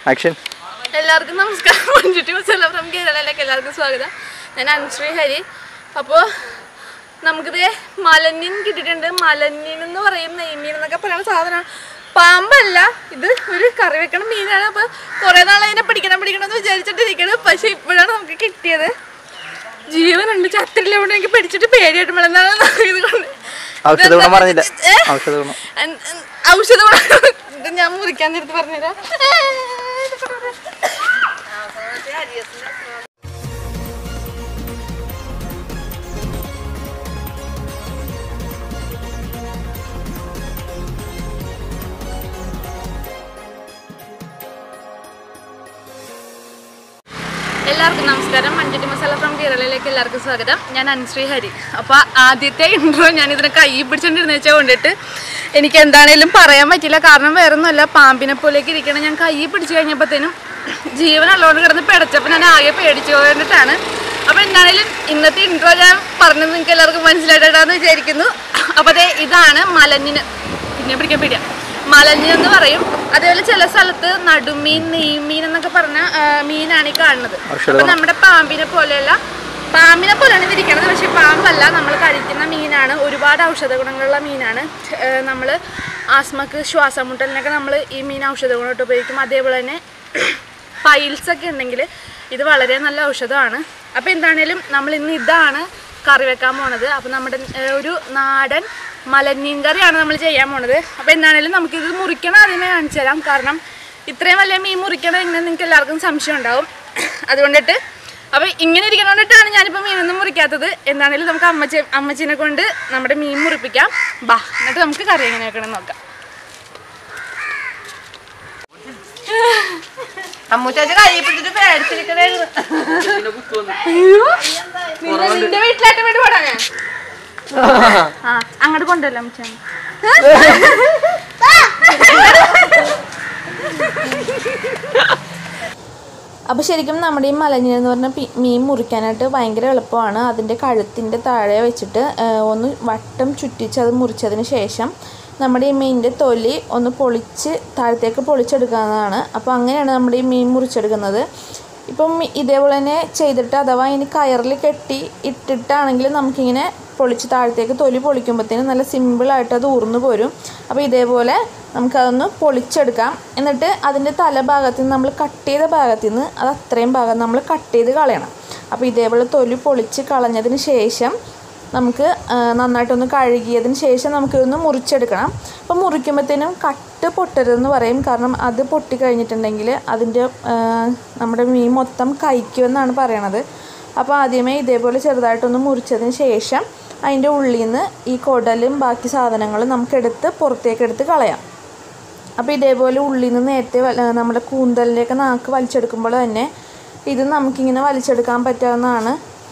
Action എല്ലാവർക്കും നമസ്കാരം മഞ്ജുട്ടി സെലബ്രം കേരളയിലേക്ക് എല്ലാവർക്കും സ്വാഗതം ഞാൻ അനുശ്രീ ഹരി അപ്പോൾ നമുക്കിത് മലഞ്ഞിൻ കിട്ടിയിട്ടുണ്ട് മലഞ്ഞിൻ എന്ന് പറയും നെയ്മീൻ എന്നൊക്കെ പറയുന്ന സാധനമാണ് പാമ്പല്ല ഇത് ഒരു കറി വെക്കണ മീനാണ് അപ്പോൾ കുറേ നാൾ അതിനെ പിടിക്കണം പിടിക്കണം എന്ന് വിചാരിച്ചിട്ടിരിക്കണം പക്ഷേ ഇപ്പോഴാണ് നമുക്ക് കിട്ടിയത് ജീവനുണ്ട് ചത്തിരില്ല കൊണ്ട് എനിക്ക് പിടിച്ചിട്ട് പേടിയായിട്ട് മെളന്നാണ് ഇത് കൊണ്ട് ഔഷധ ഗുണം പറഞ്ഞില്ല ഏ? ഔഷധ ഗുണം അൻ- അൻ- ഔഷധ ഗുണം ഇത് ഞാൻ മുറിക്കാൻ നേരത്ത് പറഞ്ഞുതരാം എല്ലാവർക്കും നമസ്കാരം മഞ്ചട്ടി മസാല ഫ്രം കേരളയിലേക്ക് എല്ലാവർക്കും സ്വാഗതം ഞാൻ അനുശ്രീ ഹരി അപ്പോൾ ആദ്യത്തെ ഇൻട്രോ ഞാൻ ഇതിനെ കൈ പിടിച്ചോണ്ടിരുന്ന വെച്ചാൽ കൊണ്ടിട്ട് എനിക്ക് എന്താണേലും പറയാൻ പറ്റില്ല കാരണം വേറെ ഒന്നുമല്ല പാമ്പിനെ പോലേക്ക് ഇരിക്കണം ഞാൻ കൈ പിടിച്ചു കഴിഞ്ഞപ്പോഴത്തേനും ജീവനുള്ളതുകൊണ്ട് കിടന്ന് പിടച്ചപ്പോൾ ഞാൻ ആകെ പേടിച്ചു പോയിട്ടാണ് അപ്പോൾ എന്താണേലും ഇന്നത്തെ ഇൻട്രോ ഞാൻ പറഞ്ഞത് നിങ്ങൾക്ക് എല്ലാവർക്കും മനസ്സിലായിട്ടാന്ന് വിചാരിക്കുന്നു അപ്പോൾ അതെ ഇതാണ് മലഞ്ഞിന് പിന്നെ പിടിക്കാൻ പേടിയാ മലഞ്ഞ് എന്ന് പറയും അതേപോലെ ചില സ്ഥലത്ത് നടുമീൻ നെയ്മീൻ എന്നൊക്കെ പറഞ്ഞ ആ, മീനാണ് ഈ കാണുന്നത് അപ്പൊ നമ്മുടെ പാമ്പിനെ പോലെയല്ല പാമ്പിനെ പോലെയാണ് ഇതിരിക്കണത് പക്ഷെ പാമ്പല്ല നമ്മൾ കഴിക്കുന്ന മീനാണ് ഒരുപാട് ഔഷധ ഗുണങ്ങളുള്ള മീനാണ് നമ്മൾ ആസ്മക്ക് ശ്വാസമുട്ടലിനൊക്കെ നമ്മൾ ഈ മീൻ ഔഷധ ഗുണമായിട്ട് ഉപയോഗിക്കും അതേപോലെ തന്നെ പൈൽസ് ഒക്കെ ഉണ്ടെങ്കിൽ ഇത് വളരെ നല്ല ഔഷധമാണ് അപ്പോൾ എന്താണേലും നമ്മൾ ഇന്ന് ഇതാണ് കറി വെക്കാൻ പോണത് അപ്പോൾ നമ്മുടെ ഏഹ്, ഒരു നാടൻ മലഞ്ഞീൻ കറിയാണ് നമ്മൾ ചെയ്യാൻ പോണത് അപ്പോൾ എന്താണേലും നമുക്കിത് മുറിക്കണം ആദ്യമേ കാണിച്ചു തരാം കാരണം ഇത്രയും വലിയ മീൻ മുറിക്കണം എങ്ങനെ നിങ്ങൾക്ക് എല്ലാവർക്കും സംശയം ഉണ്ടാവും അതുകൊണ്ടിട്ട് അപ്പോൾ ഇങ്ങനെ ഇരിക്കണോണ്ടിട്ടാണ് ഞാനിപ്പോൾ മീനൊന്നും മുറിക്കാത്തത് എന്താണേലും നമുക്ക് അമ്മച്ചി അമ്മച്ചീനെ കൊണ്ട് നമ്മുടെ മീൻ മുറിപ്പിക്കാം ബാ എന്നിട്ട് നമുക്ക് കറി എങ്ങനെ വെക്കണം നോക്കാം അമ്മൂച്ചാച്ച കൈ പിടിച്ചിട്ട് പേടിച്ചിരിക്കണായിരുന്നു അയ്യോ നിന്റെ നിന്റെ വീട്ടിലായിട്ട് വേണ്ടി പോടാ ആ അങ്ങോട്ട് കൊണ്ടുവല്ലോ അമ്മച്ചാൻ അപ്പോൾ ശരിക്കും നമ്മുടെ ഈ മലഞ്ഞിൽ എന്ന് പറഞ്ഞ പി- മീൻ മുറിക്കാനായിട്ട് ഭയങ്കര എളുപ്പമാണ് അതിൻ്റെ കഴുത്തിൻ്റെ താഴെ വെച്ചിട്ട് ആ, ഒന്ന് വട്ടം ചുറ്റിച്ച് അത് മുറിച്ചതിന് ശേഷം നമ്മുടെ ഈ മീനിൻ്റെ തൊലി ഒന്ന് പൊളിച്ച് താഴത്തേക്ക് പൊളിച്ചെടുക്കാവുന്നതാണ് അപ്പോൾ അങ്ങനെയാണ് നമ്മുടെ ഈ മീൻ മുറിച്ചെടുക്കുന്നത് ഇപ്പം ഇതേപോലെ തന്നെ ചെയ്തിട്ട് അഥവാ ഇനി കയറിൽ കെട്ടി ഇട്ടിട്ടാണെങ്കിൽ നമുക്കിങ്ങനെ പൊളിച്ച് താഴത്തേക്ക് തൊലി പൊളിക്കുമ്പോഴത്തേനും നല്ല സിമ്പിളായിട്ട് അത് ഊർന്നു പോരും അപ്പോൾ ഇതേപോലെ നമുക്കതൊന്ന് പൊളിച്ചെടുക്കാം എന്നിട്ട് അതിൻ്റെ തലഭാഗത്ത് നിന്ന് നമ്മൾ കട്ട് ചെയ്ത ഭാഗത്ത് നിന്ന് അത് അത്രയും ഭാഗം നമ്മൾ കട്ട് ചെയ്ത് കളയണം അപ്പോൾ ഇതേപോലെ തൊലി പൊളിച്ച് കളഞ്ഞതിന് ശേഷം നമുക്ക് ആ, നന്നായിട്ടൊന്ന് കഴുകിയതിന് ശേഷം നമുക്കിതൊന്ന് മുറിച്ചെടുക്കണം അപ്പോൾ മുറിക്കുമ്പോഴത്തേനും കട്ട് പൊട്ടരുതെന്ന് പറയും കാരണം അത് പൊട്ടി കഴിഞ്ഞിട്ടുണ്ടെങ്കിൽ അതിൻ്റെ ആ, നമ്മുടെ മീൻ മൊത്തം കഴിക്കുമെന്നാണ് പറയണത് അപ്പോൾ ആദ്യമേ ഇതേപോലെ ചെറുതായിട്ടൊന്ന് മുറിച്ചതിന് ശേഷം അതിൻ്റെ ഉള്ളിൽ നിന്ന് ഈ കുടലും ബാക്കി സാധനങ്ങളും നമുക്കെടുത്ത് പുറത്തേക്ക് എടുത്ത് കളയാം അപ്പോൾ ഇതേപോലെ ഉള്ളിൽ നിന്ന് നേരത്തെ വല- നമ്മുടെ കൂന്തലിലേക്ക് നാക്ക് വലിച്ചെടുക്കുമ്പോൾ തന്നെ ഇത് നമുക്കിങ്ങനെ വലിച്ചെടുക്കാൻ പറ്റാവുന്നതാണ്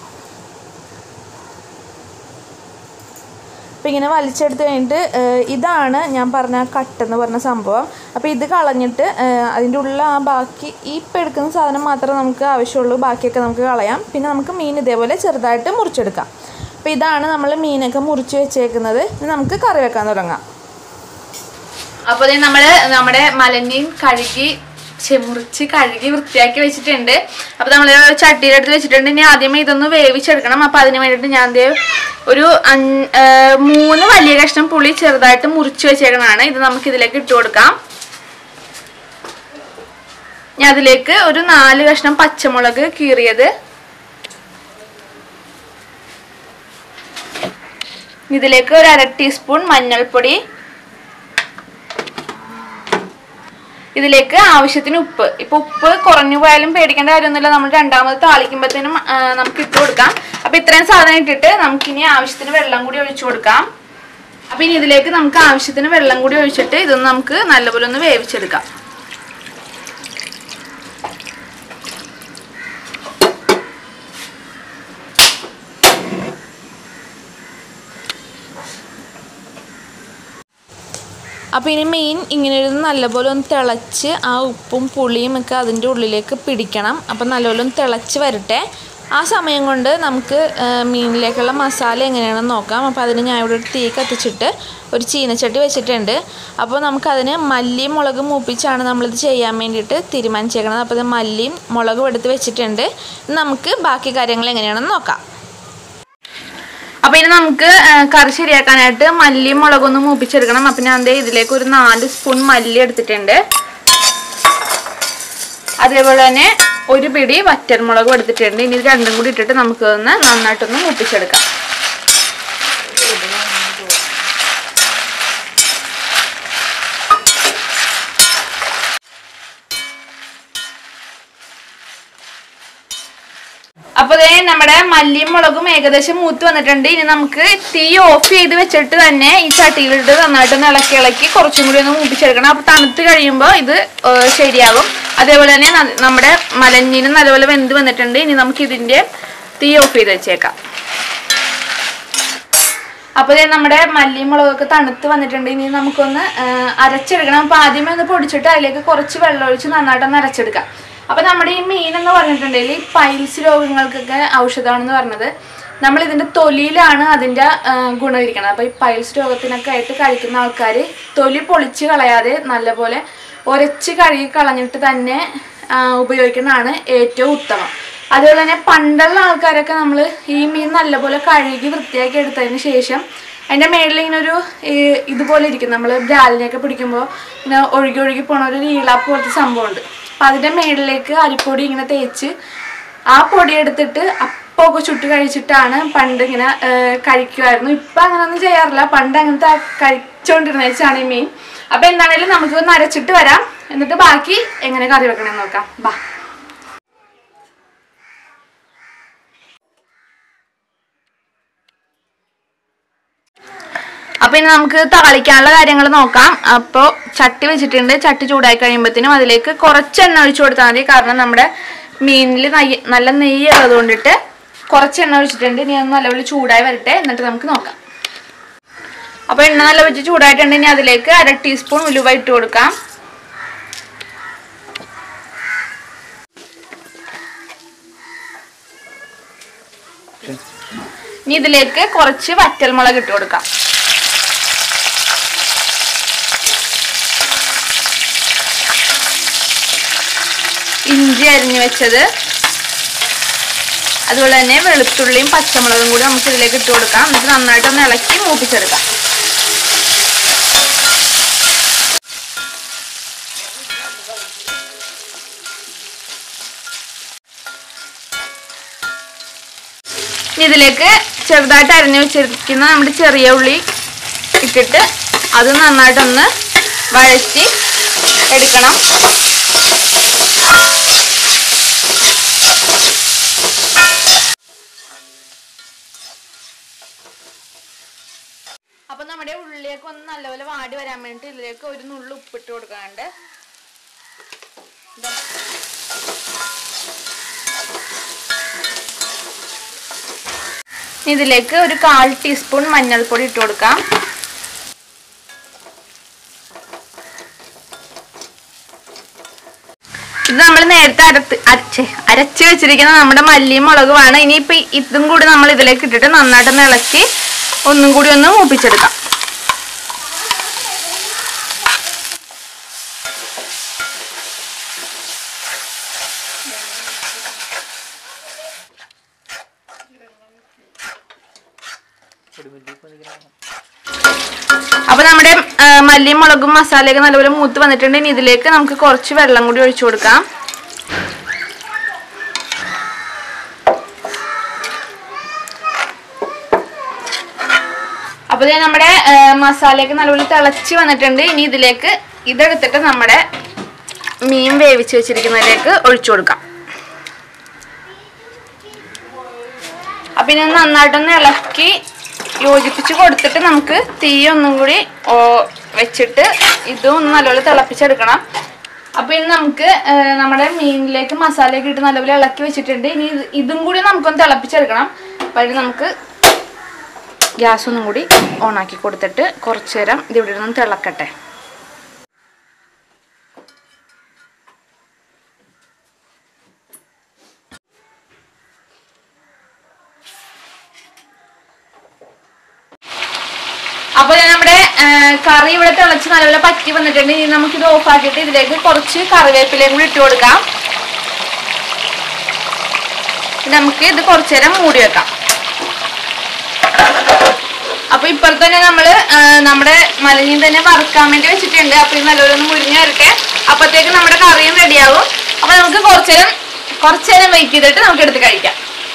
അപ്പോൾ ഇങ്ങനെ വലിച്ചെടുത്ത് കഴിഞ്ഞിട്ട് ഏഹ്, ഇതാണ് ഞാൻ പറഞ്ഞ ആ കട്ടെന്ന് പറഞ്ഞ സംഭവം അപ്പോൾ ഇത് കളഞ്ഞിട്ട് ഏഹ്, അതിൻ്റെ ഉള്ള ആ ബാക്കി ഈ ഇപ്പം എടുക്കുന്ന സാധനം മാത്രമേ നമുക്ക് ആവശ്യമുള്ളൂ ബാക്കിയൊക്കെ നമുക്ക് കളയാം പിന്നെ നമുക്ക് മീൻ ഇതേപോലെ ചെറുതായിട്ട് മുറിച്ചെടുക്കാം അപ്പോൾ ഇതാണ് നമ്മൾ മീനൊക്കെ മുറിച്ച് വെച്ചേക്കുന്നത് ഇനി നമുക്ക് കറി വെക്കാൻ തുടങ്ങാം അപ്പോൾ ദേ നമ്മള് നമ്മുടെ മലഞ്ഞിൻ കഴുകി ചെമുറിച്ച് കഴുകി വൃത്തിയാക്കി വെച്ചിട്ടുണ്ട് അപ്പോൾ നമ്മൾ ചട്ടിയിലെടുത്ത് വെച്ചിട്ടുണ്ട് ഇനി ആദ്യമേ ഇതൊന്ന് വേവിച്ചെടുക്കണം അപ്പോൾ അതിന് വേണ്ടിയിട്ട് ഞാൻ ദേ ഒരു അഞ്ച് ഏർ മൂന്ന് വലിയ കഷ്ണം പുളി ചെറുതായിട്ട് മുറിച്ച് വെച്ചേക്കണതാണ് ഇത് നമുക്ക് ഇതിലേക്ക് ഇട്ട് കൊടുക്കാം ഇനി അതിലേക്ക് ഒരു നാല് കഷ്ണം പച്ചമുളക് കീറിയത് ഇതിലേക്ക് ഒരു അര ടീസ്പൂൺ മഞ്ഞൾപ്പൊടി ഇതിലേക്ക് ആവശ്യത്തിന് ഉപ്പ് ഇപ്പൊ ഉപ്പ് കുറഞ്ഞു പോയാലും പേടിക്കേണ്ട കാര്യമൊന്നുമില്ല നമ്മൾ രണ്ടാമത് താളിക്കുമ്പോഴത്തേനും ആ, നമുക്ക് ഇട്ട് കൊടുക്കാം അപ്പൊ ഇത്രയും സാധനം ഇട്ടിട്ട് നമുക്കിനി ആവശ്യത്തിന് വെള്ളം കൂടി ഒഴിച്ചു കൊടുക്കാം അപ്പൊ ഇനി ഇതിലേക്ക് നമുക്ക് ആവശ്യത്തിന് വെള്ളം കൂടി ഒഴിച്ചിട്ട് ഇതൊന്ന് നമുക്ക് നല്ലപോലെ ഒന്ന് വേവിച്ചെടുക്കാം അപ്പോൾ ഇനി മീൻ ഇങ്ങനെ ഇരുന്ന് നല്ലപോലെ ഒന്ന് തിളച്ച് ആ ഉപ്പും പുളിയും ഒക്കെ അതിൻ്റെ ഉള്ളിലേക്ക് പിടിക്കണം അപ്പോൾ നല്ലപോലെ ഒന്ന് തിളച്ച് വരട്ടെ ആ സമയം കൊണ്ട് നമുക്ക് ആ, മീനിലേക്കുള്ള മസാല എങ്ങനെയാണെന്ന് നോക്കാം അപ്പോൾ അതിന് ഞാൻ ഇവിടെ ഒരു തീ കത്തിച്ചിട്ട് ഒരു ചീനച്ചട്ടി വെച്ചിട്ടുണ്ട് അപ്പോൾ നമുക്കതിന് മല്ലിയും മുളകും മൂപ്പിച്ചാണ് നമ്മളിത് ചെയ്യാൻ വേണ്ടിയിട്ട് തീരുമാനിച്ചേക്കുന്നത് അപ്പോൾ ഇത് മല്ലിയും മുളകും എടുത്ത് വെച്ചിട്ടുണ്ട് ഇനി നമുക്ക് ബാക്കി കാര്യങ്ങൾ എങ്ങനെയാണെന്ന് നോക്കാം അപ്പൊ ഇനി നമുക്ക് ആ, കറി ശരിയാക്കാനായിട്ട് മല്ലിയും മുളകൊന്ന് മൂപ്പിച്ചെടുക്കണം അപ്പൊ ഞാൻ ദേ ഇതിലേക്ക് ഒരു നാല് സ്പൂൺ മല്ലി എടുത്തിട്ടുണ്ട് അതേപോലെ തന്നെ ഒരു പിടി വറ്റൽമുളകും എടുത്തിട്ടുണ്ട് ഇനി ഇത് രണ്ടും കൂടി ഇട്ടിട്ട് നമുക്ക് ഒന്ന് നന്നായിട്ടൊന്ന് മൂപ്പിച്ചെടുക്കാം അപ്പൊ ദേ നമ്മുടെ മല്ലിയും മുളകും ഏകദേശം മൂത്ത് വന്നിട്ടുണ്ട് ഇനി നമുക്ക് തീ ഓഫ് ചെയ്ത് വെച്ചിട്ട് തന്നെ ഈ ചട്ടിയിലിട്ട് നന്നായിട്ട് ഒന്ന് ഇളക്കി ഇളക്കി കുറച്ചും കൂടി ഒന്ന് മൂപ്പിച്ചെടുക്കണം അപ്പൊ തണുത്ത് കഴിയുമ്പോൾ ഇത് ഏർ ശരിയാകും അതേപോലെ തന്നെ ന- നമ്മുടെ മലഞ്ഞിനും നല്ലപോലെ വെന്ത് വന്നിട്ടുണ്ട് ഇനി നമുക്ക് ഇതിന്റെ തീ ഓഫ് ചെയ്ത് വെച്ചേക്കാം അപ്പൊ ദേ നമ്മുടെ മല്ലിയും മുളകൊക്കെ തണുത്ത് വന്നിട്ടുണ്ട് ഇനി നമുക്കൊന്ന് ആ, അരച്ചെടുക്കണം അപ്പൊ ആദ്യമേ ഒന്ന് പൊടിച്ചിട്ട് അതിലേക്ക് കുറച്ച് വെള്ളം ഒഴിച്ച് നന്നായിട്ടൊന്ന് അരച്ചെടുക്കാം അപ്പൊ നമ്മുടെ ഈ മീൻ എന്ന് പറഞ്ഞിട്ടുണ്ടെങ്കിൽ ഈ പൈൽസ് രോഗങ്ങൾക്കൊക്കെ ഔഷധമാണെന്ന് പറഞ്ഞത് നമ്മൾ ഇതിന്റെ തൊലിയിലാണ് അതിന്റെ ആ, ഗുണം ഇരിക്കുന്നത് അപ്പൊ ഈ പൈൽസ് രോഗത്തിനൊക്കെ ആയിട്ട് കഴിക്കുന്ന ആൾക്കാർ തൊലി പൊളിച്ച് കളയാതെ നല്ലപോലെ ഉരച്ച് കഴുകി കളഞ്ഞിട്ട് തന്നെ ആ, ഉപയോഗിക്കുന്നതാണ് ഏറ്റവും ഉത്തമം അതുപോലെ തന്നെ പണ്ടുള്ള ആൾക്കാരൊക്കെ നമ്മൾ ഈ മീൻ നല്ലപോലെ കഴുകി വൃത്തിയാക്കി എടുത്തതിന് ശേഷം അതിൻ്റെ മേളിൽ ഇങ്ങനെ ഒരു ഈ, ഇതുപോലെ ഇരിക്കും നമ്മൾ ബ്രാലിനെയൊക്കെ പിടിക്കുമ്പോൾ ഇങ്ങനെ ഒഴുകി ഒഴുകി പോണ ഒരു ഈളാപ്പ് പോലത്തെ സംഭവമുണ്ട് അപ്പം അതിൻ്റെ മേളിലേക്ക് അരിപ്പൊടി ഇങ്ങനെ തേച്ച് ആ പൊടി എടുത്തിട്ട് അപ്പമൊക്കെ ചുട്ട് കഴിച്ചിട്ടാണ് പണ്ട് ഇങ്ങനെ ഏർ, കഴിക്കുമായിരുന്നു ഇപ്പം അങ്ങനെയൊന്നും ചെയ്യാറില്ല പണ്ട് അങ്ങനത്തെ കഴിച്ചുകൊണ്ടിരുന്ന വെച്ചാണ് ഈ മീൻ അപ്പം എന്താണേലും നമുക്ക് ഒന്ന് അരച്ചിട്ട് വരാം എന്നിട്ട് ബാക്കി എങ്ങനെ കറി വെക്കണമെന്ന് നോക്കാം ബാ അപ്പൊ ഇനി നമുക്ക് താളിക്കാനുള്ള കാര്യങ്ങൾ നോക്കാം അപ്പോൾ ചട്ടി വെച്ചിട്ടുണ്ട് ചട്ടി ചൂടായി കഴിയുമ്പോഴത്തേനും അതിലേക്ക് കുറച്ച് എണ്ണ ഒഴിച്ചു കൊടുത്താൽ മതി കാരണം നമ്മുടെ മീനിൽ നെയ്യ് നല്ല നെയ്യ് ഉള്ളത് കൊണ്ടിട്ട് കുറച്ച് എണ്ണ ഒഴിച്ചിട്ടുണ്ട് ഇനി അത് നല്ലപോലെ ചൂടായി വരട്ടെ എന്നിട്ട് നമുക്ക് നോക്കാം അപ്പോൾ എണ്ണ നല്ല വെച്ച് ചൂടായിട്ടുണ്ട് ഇനി അതിലേക്ക് അര ടീസ്പൂൺ ഉലുവ ഇട്ട് കൊടുക്കാം ഇനി ഇതിലേക്ക് കുറച്ച് വറ്റൽമുളക് ഇട്ട് കൊടുക്കാം ഇഞ്ചി അരിഞ്ഞു വെച്ചത് അതുപോലെ തന്നെ വെളുത്തുള്ളിയും പച്ചമുളകും കൂടി നമുക്ക് ഇതിലേക്ക് ഇട്ട് കൊടുക്കാം എന്നിട്ട് നന്നായിട്ടൊന്ന് ഇളക്കി മൂപ്പിച്ചെടുക്കാം ഇനി ഇതിലേക്ക് ചെറുതായിട്ട് അരിഞ്ഞു വെച്ചിരിക്കുന്ന നമ്മുടെ ചെറിയ ഉള്ളി ഇട്ടിട്ട് അത് നന്നായിട്ടൊന്ന് വഴറ്റി എടുക്കണം അപ്പൊ നമ്മുടെ ഉള്ളിലേക്ക് ഒന്ന് നല്ലപോലെ വാടി വരാൻ വേണ്ടിട്ട് ഇതിലേക്ക് ഒരു നുള്ളു ഉപ്പിട്ട് കൊടുക്കാണ്ട് ഇതാ. ഇതിലേക്ക് ഒരു കാൽ ടീസ്പൂൺ മഞ്ഞൾപ്പൊടി ഇട്ട് കൊടുക്കാം ഇത് നമ്മൾ നേരത്തെ അരത്ത് അരച്ച് അരച്ച് വെച്ചിരിക്കുന്ന നമ്മുടെ മല്ലിയും മുളകുമാണ് ഇനിയിപ്പോൾ ഇതും കൂടി നമ്മൾ ഇതിലേക്ക് ഇട്ടിട്ട് നന്നായിട്ടൊന്ന് ഇളക്കി ഒന്നും കൂടി ഒന്ന് മൂപ്പിച്ചെടുക്കാം അപ്പൊ നമ്മുടെ ആ, മല്ലിയും മുളകും മസാലയൊക്കെ നല്ലപോലെ മൂത്ത് വന്നിട്ടുണ്ട് ഇനി ഇതിലേക്ക് നമുക്ക് കുറച്ച് വെള്ളം കൂടി ഒഴിച്ചു കൊടുക്കാം അപ്പൊ ദേ നമ്മുടെ ആ, മസാലയൊക്കെ നല്ലപോലെ തിളച്ച് വന്നിട്ടുണ്ട് ഇനി ഇതിലേക്ക് ഇതെടുത്തിട്ട് നമ്മുടെ മീൻ വേവിച്ച് വെച്ചിരിക്കുന്നതിലേക്ക് ഒഴിച്ചു കൊടുക്കാം അപ്പൊ ഇനി ഒന്ന് നന്നായിട്ടൊന്ന് ഇളക്കി യോജിപ്പിച്ച് കൊടുത്തിട്ട് നമുക്ക് തീ ഒന്നും കൂടി ഓ, വെച്ചിട്ട് ഇതും ഒന്ന് നല്ലപോലെ തിളപ്പിച്ചെടുക്കണം അപ്പൊ ഇനി നമുക്ക് ആ, നമ്മുടെ മീനിലേക്ക് മസാലയൊക്കെ ഇട്ട് നല്ലപോലെ ഇളക്കി വെച്ചിട്ടുണ്ട് ഇനി ഇത് ഇതും കൂടി നമുക്കൊന്ന് തിളപ്പിച്ചെടുക്കണം അപ്പൊ അതിന് നമുക്ക് ഗ്യാസ് ഒന്നും കൂടി ഓണാക്കി കൊടുത്തിട്ട് കുറച്ചു നേരം ഇത് ഇവിടെ ഇരുന്ന് തിളക്കട്ടെ അപ്പൊ ഞാൻ നമ്മുടെ ആ, കറി ഇവിടെ തിളച്ച് നല്ലപോലെ പറ്റി വന്നിട്ടുണ്ട് ഇനി നമുക്കിത് ഓഫാക്കിയിട്ട് ഇതിലേക്ക് കുറച്ച് കറിവേപ്പിലയും കൂടി ഇട്ട് കൊടുക്കാം ഇനി നമുക്ക് ഇത് കുറച്ചു നേരം മൂടി വെക്കാം അപ്പൊ ഇപ്പുറത്ത് തന്നെ നമ്മള് ആ, നമ്മുടെ മലഞ്ഞിൽ തന്നെ വറുക്കാൻ വേണ്ടി വെച്ചിട്ടുണ്ട് അപ്പൊ ഇത് നല്ലപോലെ ഒന്ന് മുരിഞ്ഞ് വരട്ടെ അപ്പത്തേക്ക് നമ്മുടെ കറിയും റെഡിയാവും അപ്പൊ നമുക്ക് കുറച്ചു നേരം കുറച്ചു നേരം വെയിറ്റ് ചെയ്തിട്ട് നമുക്ക് എടുത്ത് കഴിക്കാം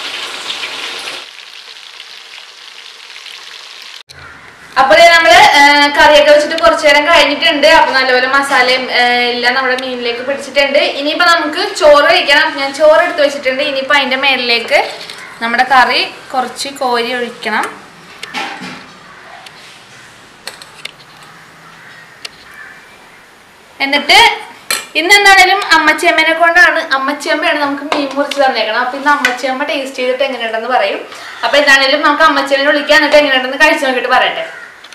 അപ്പൊ ദേ നമ്മള് ആ, കറിയൊക്കെ വെച്ചിട്ട് കുറച്ചു നേരം കഴിഞ്ഞിട്ടുണ്ട് അപ്പൊ നല്ലപോലെ മസാലയും ആ, എല്ലാം നമ്മുടെ മീനിലേക്ക് പിടിച്ചിട്ടുണ്ട് ഇനിയിപ്പോ നമുക്ക് ചോറ് കഴിക്കണം ഞാൻ ചോറ് എടുത്ത് വെച്ചിട്ടുണ്ട് ഇനിയിപ്പോ അതിന്റെ മേലിലേക്ക് നമ്മുടെ കറി കുറച്ച് കോരി ഒഴിക്കണം എന്നിട്ട് ഇന്ന് എന്താണേലും അമ്മച്ചിയമ്മേനെ കൊണ്ടാണ് അമ്മച്ചിയമ്മയാണ് നമുക്ക് മീൻ മുറിച്ച് തന്നേക്കണം അപ്പൊ ഇന്ന് അമ്മച്ചിയമ്മ ടേസ്റ്റ് ചെയ്തിട്ട് എങ്ങനെയുണ്ടെന്ന് പറയും അപ്പൊ എന്താണേലും നമുക്ക് അമ്മച്ചിയമ്മനെ വിളിക്കാൻ എന്നിട്ട് എങ്ങനെയുണ്ടെന്ന് കഴിച്ചു നോക്കിയിട്ട് പറയട്ടെ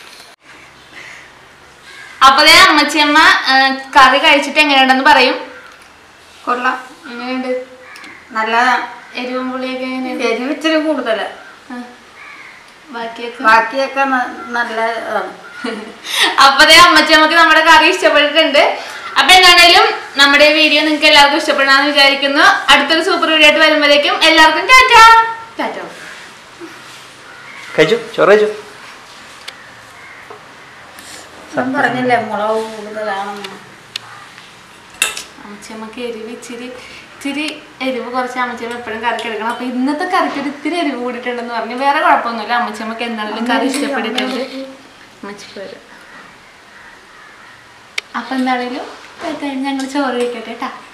അപ്പൊ ദേ അമ്മച്ചിയമ്മ ആ, കറി കഴിച്ചിട്ട് എങ്ങനെയുണ്ടെന്ന് പറയും കൊള്ളാം എങ്ങനെയുണ്ട് നല്ല എരിവും പുളിയൊക്കെ എങ്ങനെയുണ്ട് എരിവ് ഇച്ചിരി കൂടുതല് ആ. ബാക്കിയൊക്കെ ബാക്കിയൊക്കെ ന- നല്ല ഇതാണ്. അപ്പൊ ദേ അമ്മച്ചമ്മക്ക് നമ്മുടെ കറി ഇഷ്ടപ്പെട്ടിട്ടുണ്ട് അപ്പൊ എന്താണേലും നമ്മുടെ വീഡിയോ നിങ്ങൾക്ക് എല്ലാവർക്കും ഇഷ്ടപ്പെടാന്ന് വിചാരിക്കുന്നു അടുത്തൊരു സൂപ്പർ വീഡിയോ ആയിട്ട് വരുമ്പോഴേക്കും എല്ലാവർക്കും ടാറ്റാ ടാറ്റോ കഴിച്ചു ചോറ് കഴിച്ചു ഞാൻ പറഞ്ഞില്ലേ മുളക് കൂടുതലാണെന്ന് അമ്മച്ചമ്മക്ക് എരിവ് ഇച്ചിരി ഇച്ചിരി എരിവ് കുറച്ച് അമ്മച്ചമ്മ എപ്പോഴും കറിക്ക് എടുക്കണം അപ്പൊ ഇന്നത്തെ കറിക്ക് ഒരു ഇത്തിരി എരിവ് കൂടിയിട്ടുണ്ടെന്ന് പറഞ്ഞു വേറെ കുഴപ്പമൊന്നുമില്ല അമ്മച്ചമ്മക്ക് എന്താണെങ്കിലും കറി ഇഷ്ടപ്പെട്ടിട്ടുണ്ട് അമ്മച്ചിക്ക് വരും അപ്പൊ എന്താണേലും ഞങ്ങൾ ചോറ് കഴിക്കട്ടെ കേട്ടാ